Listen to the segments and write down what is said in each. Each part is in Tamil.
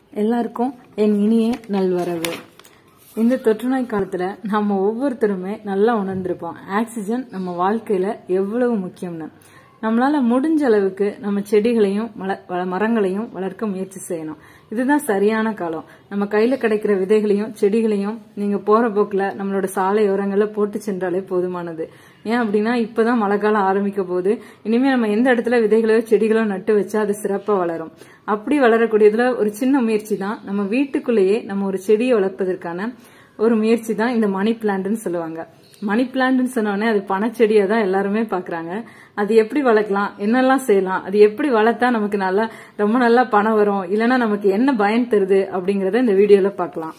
எல்லாருக்கும் என் இனிய நல்வரவு இந்த தொற்றுநோய் காலத்துல நம்ம ஒவ்வொருத்தருமே நல்லா உணர்ந்திருப்போம் ஆக்சிஜன் நம்ம வாழ்க்கையில எவ்வளவு முக்கியம்னு நம்மளால முடிஞ்ச அளவுக்கு நம்ம செடிகளையும் மல- வ- மரங்களையும் வளர்க்க முயற்சி செய்யணும் இதுதான் சரியான காலம் நம்ம கையில கிடைக்கிற விதைகளையும் செடிகளையும் நீங்க போற போக்குல நம்மளோட சாலை ஓரங்கள்ல போட்டு சென்றாலே போதுமானது ஏன் அப்படின்னா இப்பதான் மழை காலம் ஆரம்பிக்க போகுது இனிமே நம்ம எந்த இடத்துல விதைகளோ செடிகளோ நட்டு வச்சா அது சிறப்பா வளரும் அப்படி வளரக்கூடியதுல ஒரு சின்ன முயற்சி தான் நம்ம வீட்டுக்குள்ளேயே நம்ம ஒரு செடியை வளர்ப்பதற்கான ஒரு முயற்சி தான் இந்த மணி பிளான்ட்னு சொல்லுவாங்க மணி பிளான்ட்னு சொன்னோடனே அது பணச்செடியை தான் எல்லாருமே பாக்குறாங்க அது எப்படி வளர்க்கலாம் என்னெல்லாம் செய்யலாம் அது எப்படி வளர்த்தா நமக்கு நல்லா ரொம்ப நல்லா பணம் வரும் இல்லைன்னா நமக்கு என்ன பயன் தருது அப்படிங்கறத இந்த வீடியோல பார்க்கலாம்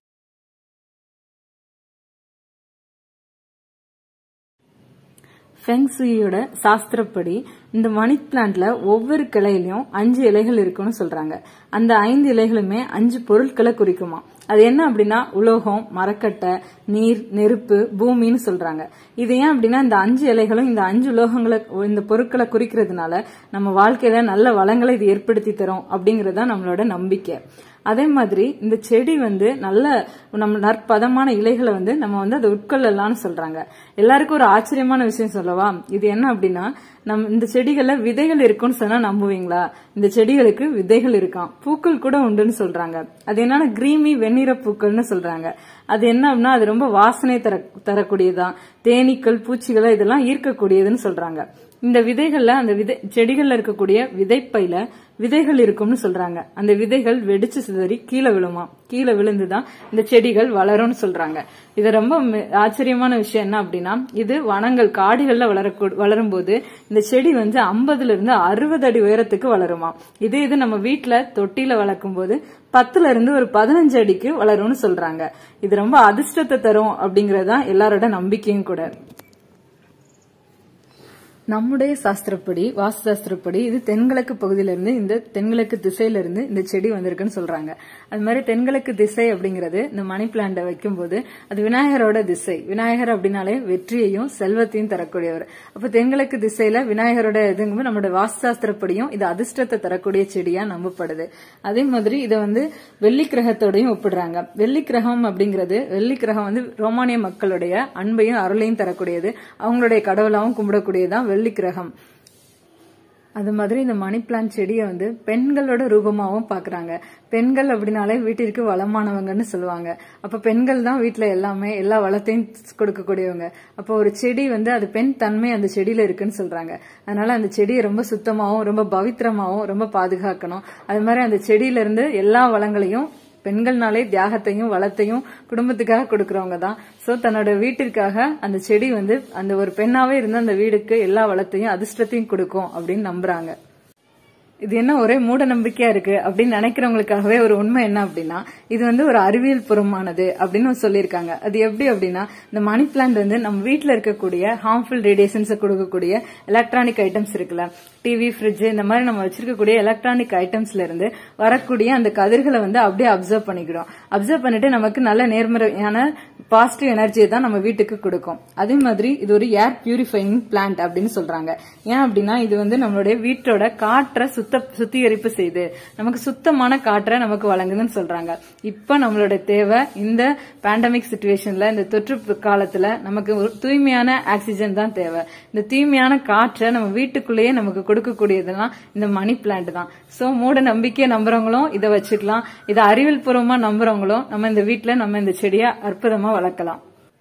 ஃபெங்சுயியோட சாஸ்திரப்படி இந்த மணி பிளான்ட்ல ஒவ்வொரு கிளையிலயும் அஞ்சு இலைகள் இருக்குன்னு சொல்றாங்க அந்த ஐந்து இலைகளுமே அஞ்சு பொருட்களை குறிக்குமா அது என்ன அப்படின்னா உலோகம் மரக்கட்டை நீர் நெருப்பு பூமின்னு சொல்றாங்க இது ஏன் அப்படின்னா இந்த அஞ்சு இலைகளும் இந்த அஞ்சு உலோகங்களை இந்த பொருட்களை குறிக்கிறதுனால நம்ம வாழ்க்கையில நல்ல வளங்களை இது ஏற்படுத்தி தரும் அப்படிங்கறது தான் நம்மளோட நம்பிக்கை அதே மாதிரி இந்த செடி வந்து நல்ல நம்ம நற்பதமான இலைகளை வந்து நம்ம வந்து அதை உட்கொள்ளலாம்னு சொல்றாங்க எல்லாருக்கும் ஒரு ஆச்சரியமான விஷயம் சொல்லவா இது என்ன அப்படின்னா நம் இந்த செடிகள்ல விதைகள் இருக்குன்னு சொன்னா நம்புவீங்களா இந்த செடிகளுக்கு விதைகள் இருக்காம் பூக்கள் கூட உண்டுன்னு சொல்றாங்க அது என்னன்னா கிரீமி வெண்ணிற பூக்கள்னு சொல்றாங்க அது என்ன அப்படின்னா அது ரொம்ப வாசனை தர தரக்கூடியதான் தேனீக்கள் பூச்சிகளை இதெல்லாம் ஈர்க்கக்கூடியதுன்னு சொல்றாங்க இந்த விதைகள்ல அந்த விதை செடிகள்ல இருக்கக்கூடிய விதைப்பையில விதைகள் இருக்கும்னு சொல்றாங்க அந்த விதைகள் வெடிச்சு சிதறி கீழே விழுமா கீழே விழுந்துதான் இந்த செடிகள் வளரும்னு சொல்றாங்க இது ரொம்ப மி- ஆச்சரியமான விஷயம் என்ன அப்படின்னா இது வனங்கள் காடுகள்ல வளர வளரும் போது இந்த செடி வந்து ஐம்பதுல இருந்து அறுபது அடி உயரத்துக்கு வளருமா இதே இது நம்ம வீட்ல தொட்டில வளர்க்கும் போது பத்துல இருந்து ஒரு பதினஞ்சு அடிக்கு வளரும்னு சொல்றாங்க இது ரொம்ப அதிர்ஷ்டத்தை தரும் அப்படிங்கறதுதான் எல்லாரோட நம்பிக்கையும் கூட நம்முடைய சாஸ்திரப்படி வாஸ்து சாஸ்திரப்படி இது தென்கிழக்கு பகுதியிலிருந்து இந்த தென்கிழக்கு திசையில இருந்து இந்த செடி வந்திருக்குன்னு சொல்றாங்க அது மாதிரி தென்கிழக்கு திசை அப்படிங்கிறது இந்த மணி பிளான்ட வைக்கும்போது அது விநாயகரோட திசை விநாயகர் அப்படின்னாலே வெற்றியையும் செல்வத்தையும் தரக்கூடியவர் அப்ப தென்கிழக்கு திசையில விநாயகரோட இதுங்கும்போது நம்மளோட வாஸ்து சாஸ்திரப்படியும் இது அதிர்ஷ்டத்தை தரக்கூடிய செடியா நம்பப்படுது அதே மாதிரி இதை வந்து வெள்ளி கிரகத்தோடையும் ஒப்பிடுறாங்க வெள்ளி கிரகம் அப்படிங்கிறது வெள்ளி கிரகம் வந்து ரோமானிய மக்களுடைய அன்பையும் அருளையும் தரக்கூடியது அவங்களுடைய கடவுளாவும் கும்பிடக்கூடியதுதான் வெள்ளி கிரகம் அது மாதிரி இந்த மணி பிளான்ட் செடியை வந்து பெண்களோட ரூபமாவும் பாக்குறாங்க பெண்கள் அப்படின்னாலே வீட்டிற்கு வளமானவங்கன்னு சொல்லுவாங்க அப்ப பெண்கள் தான் வீட்ல எல்லாமே எல்லா வளத்தையும் கொடுக்கக்கூடியவங்க அப்போ ஒரு செடி வந்து அது பெண் தன்மை அந்த செடியில இருக்குன்னு சொல்றாங்க அதனால அந்த செடியை ரொம்ப சுத்தமாவும் ரொம்ப பவித்திரமாவும் ரொம்ப பாதுகாக்கணும் அது மாதிரி அந்த செடியில இருந்து எல்லா வளங்களையும் பெண்கள்னாலே தியாகத்தையும் வளத்தையும் குடும்பத்துக்காக கொடுக்கறவங்க தான் சோ தன்னோட வீட்டிற்காக அந்த செடி வந்து அந்த ஒரு பெண்ணாவே இருந்து அந்த வீடுக்கு எல்லா வளத்தையும் அதிர்ஷ்டத்தையும் கொடுக்கும் அப்படின்னு நம்புறாங்க இது என்ன ஒரே மூட நம்பிக்கையா இருக்கு அப்படின்னு நினைக்கிறவங்களுக்காகவே ஒரு உண்மை என்ன அப்படின்னா இது வந்து ஒரு அறிவியல் புறமானது அப்படின்னு சொல்லியிருக்காங்க அது எப்படி அப்படின்னா இந்த மணி பிளான்ட் வந்து நம்ம வீட்ல இருக்கக்கூடிய ஹார்ம்ஃபுல் ரேடியேஷன்ஸ் கொடுக்கக்கூடிய எலக்ட்ரானிக் ஐட்டம்ஸ் இருக்குல்ல டிவி ஃப்ரிட்ஜ் இந்த மாதிரி நம்ம வச்சிருக்கக்கூடிய எலக்ட்ரானிக் ஐட்டம்ஸ்ல இருந்து வரக்கூடிய அந்த கதிர்களை வந்து அப்படியே அப்சர்வ் பண்ணிக்கிறோம் அப்சர்வ் பண்ணிட்டு நமக்கு நல்ல நேர்மறையான பாசிட்டிவ் எனர்ஜியை தான் நம்ம வீட்டுக்கு கொடுக்கும் அதே மாதிரி இது ஒரு ஏர் பியூரிஃபைங் பிளான்ட் அப்படின்னு சொல்றாங்க ஏன் அப்படின்னா இது வந்து நம்மளுடைய வீட்டோட காற்றை சுத்த சுத்திகரிப்பு செய்து நமக்கு சுத்தமான காற்றை நமக்கு வழங்குதுன்னு சொல்றாங்க இப்ப நம்மளோட தேவை இந்த பேண்டமிக் சுச்சுவேஷன்ல இந்த தொற்று காலத்துல நமக்கு ஒரு தூய்மையான ஆக்சிஜன் தான் தேவை இந்த தூய்மையான காற்றை நம்ம வீட்டுக்குள்ளேயே நமக்கு கொடுக்கக்கூடியதெல்லாம் இந்த மணி பிளான்ட் தான் சோ மூட நம்பிக்கையை நம்புறவங்களும் இதை வச்சுக்கலாம் இதை அறிவியல் பூர்வமா நம்புறவங்களும் நம்ம இந்த வீட்ல நம்ம இந்த செடியை அற்புதமா வளர்க்கலாம்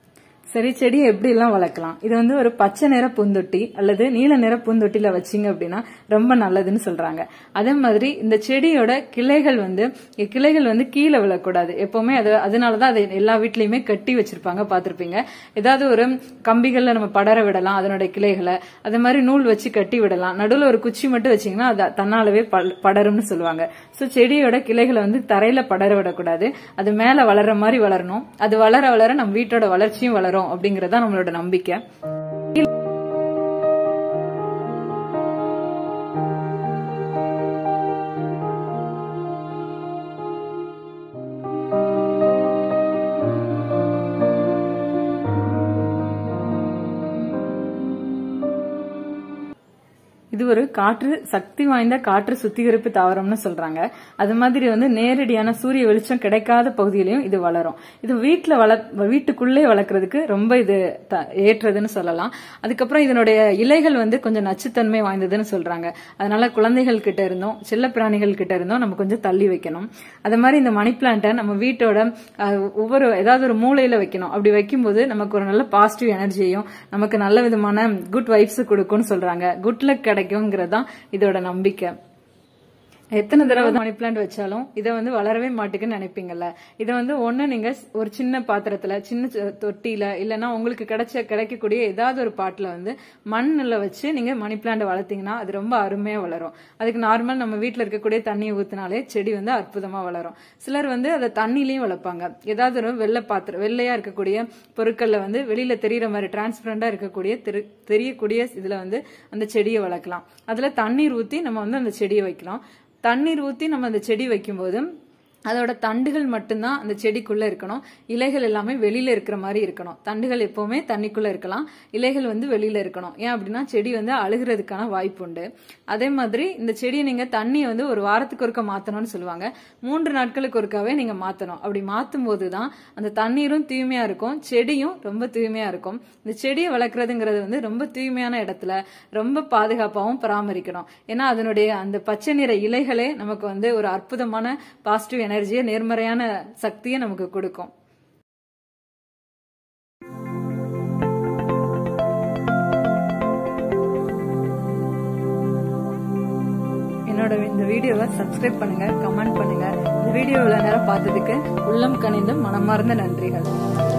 சரி செடியை எப்படி எல்லாம் வளர்க்கலாம் இது வந்து ஒரு பச்சை நிற பூந்தொட்டி அல்லது நீல நிற பூந்தொட்டில வச்சீங்க அப்படின்னா ரொம்ப நல்லதுன்னு சொல்றாங்க அதே மாதிரி இந்த செடியோட கிளைகள் வந்து கிளைகள் வந்து கீழே விழக்கூடாது எப்பவுமே அது அதனாலதான் அதை எல்லா வீட்லயுமே கட்டி வச்சிருப்பாங்க பார்த்திருப்பீங்க ஏதாவது ஒரு கம்பிகள்ல நம்ம படர விடலாம் அதனுடைய கிளைகளை அதே மாதிரி நூல் வச்சு கட்டி விடலாம் நடுவுல ஒரு குச்சி மட்டும் வச்சீங்கன்னா அது தன்னாலவே பல்- படரும்னு சொல்லுவாங்க சோ செடியோட கிளைகளை வந்து தரையில படர விடக்கூடாது அது மேல வளர்ற மாதிரி வளரணும் அது வளர வளர நம்ம வீட்டோட வளர்ச்சியும் வளரும் அப்படிங்கறதா நம்மளோட நம்பிக்கை இது இது ஒரு காற்று சக்தி வாய்ந்த காற்று சுத்திகரிப்பு தாவரம்னு சொல்றாங்க அது மாதிரி வந்து நேரடியான சூரிய வெளிச்சம் கிடைக்காத பகுதியிலையும் இது வளரும் இது வீட்டுல வள வீட்டுக்குள்ளே வளர்க்கறதுக்கு ரொம்ப இது த- ஏற்றதுன்னு சொல்லலாம் அதுக்கப்புறம் இதனுடைய இலைகள் வந்து கொஞ்சம் நச்சுத்தன்மை வாய்ந்ததுன்னு சொல்றாங்க அதனால குழந்தைகள் கிட்ட இருந்தும் செல்ல பிராணிகள் கிட்ட இருந்தும் நம்ம கொஞ்சம் தள்ளி வைக்கணும் அது மாதிரி இந்த மணி பிளான்ட்டை நம்ம வீட்டோட அஹ், ஒவ்வொரு ஏதாவது ஒரு மூலையில வைக்கணும் அப்படி வைக்கும்போது நமக்கு ஒரு நல்ல பாசிட்டிவ் எனர்ஜியையும் நமக்கு நல்ல விதமான குட் வைப்ஸ் கொடுக்கும்னு சொல்றாங்க குட் லக் கிடைக்குங்கிறது தான் இதோட நம்பிக்கை எத்தனை தடவை மணி பிளான்ட் வச்சாலும் இதை வந்து வளரவே மாட்டுக்குன்னு நினைப்பீங்கல்ல இதை வந்து ஒண்ணு நீங்க ஒரு சின்ன பாத்திரத்துல சின்ன சொ- தொட்டியில இல்லைன்னா உங்களுக்கு கிடைச்ச கிடைக்கக்கூடிய ஏதாவது ஒரு பாட்டில் வந்து மண்ணில் வச்சு நீங்க மணி பிளான்ட் வளர்த்தீங்கன்னா அது ரொம்ப அருமையா வளரும் அதுக்கு நார்மல் நம்ம வீட்டில் இருக்கக்கூடிய தண்ணியை ஊத்தினாலே செடி வந்து அற்புதமா வளரும் சிலர் வந்து அதை தண்ணிலையும் வளர்ப்பாங்க ஏதாவது ஒரு வெள்ளை பாத்திரம் வெள்ளையா இருக்கக்கூடிய பொருட்கள்ல வந்து வெளியில தெரியற மாதிரி டிரான்ஸ்பரண்டா இருக்கக்கூடிய தெரி- தெரியக்கூடிய இதுல வந்து அந்த செடியை வளர்க்கலாம் அதுல தண்ணீர் ஊத்தி நம்ம வந்து அந்த செடியை வைக்கலாம் தண்ணீர் ஊத்தி நம்ம அந்த செடி வைக்கும்போது அதோட தண்டுகள் மட்டும்தான் அந்த செடிக்குள்ள இருக்கணும் இலைகள் எல்லாமே வெளியில இருக்கிற மாதிரி இருக்கணும் தண்டுகள் எப்பவுமே தண்ணிக்குள்ள இருக்கலாம் இலைகள் வந்து வெளியில இருக்கணும் ஏன் அப்படின்னா செடி வந்து அழுகிறதுக்கான வாய்ப்பு உண்டு அதே மாதிரி இந்த செடியை நீங்க தண்ணியை வந்து ஒரு வாரத்துக்கு ஒருக்க மாத்தணும்னு சொல்லுவாங்க மூன்று நாட்களுக்கு ஒருக்காவே நீங்க மாத்தணும் அப்படி மாத்தும் போதுதான் அந்த தண்ணீரும் தூய்மையா இருக்கும் செடியும் ரொம்ப தூய்மையா இருக்கும் இந்த செடியை வளர்க்கறதுங்கிறது வந்து ரொம்ப தூய்மையான இடத்துல ரொம்ப பாதுகாப்பாகவும் பராமரிக்கணும் ஏன்னா அதனுடைய அந்த பச்சை நிற இலைகளே நமக்கு வந்து ஒரு அற்புதமான பாசிட்டிவ் எனர்ஜியை நேர்மறையான சக்தியை நமக்கு கொடுக்கும் என்னோட இந்த வீடியோவை சப்ஸ்கிரைப் பண்ணுங்க கமெண்ட் பண்ணுங்க இந்த வீடியோ இவ்வளவு நேரம் பார்த்ததுக்கு உள்ளம் கனிந்த மனமார்ந்த நன்றிகள்